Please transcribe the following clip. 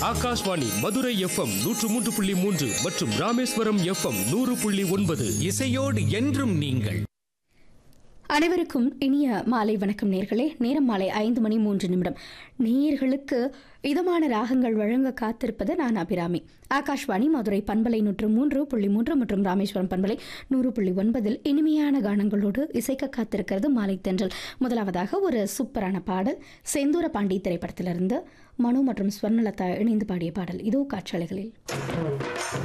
Akashvani Madurai FM நூற்று மூன்று புள்ளி மூன்று மற்றும் ராமேஸ்வரம் எஃப்எம் நூறு புள்ளி ஒன்பது இசையோடு என்றும் நீங்கள் அனைவருக்கும் இனிய மாலை வணக்கம் நேர்களே நேரம் மாலை ஐந்து மணி மூன்று நிமிடம் நேயர்களுக்கு இதமான ராகங்கள் வழங்க காத்திருப்பது நான் அபிராமி ஆகாஷ்வாணி மதுரை பண்பலை நூற்று மூன்று புள்ளி மூன்று மற்றும் ராமேஸ்வரம் பண்பலை நூறு புள்ளி ஒன்பதில் இனிமையான கானங்களோடு இசைக்க காத்திருக்கிறது மாலை தென்றல் முதலாவதாக ஒரு சூப்பரான பாடல் செந்தூர பாண்டி திரைப்படத்திலிருந்து மனு மற்றும் ஸ்வர்ணலதா இணைந்து பாடிய பாடல் இதோ காற்றலைகளில்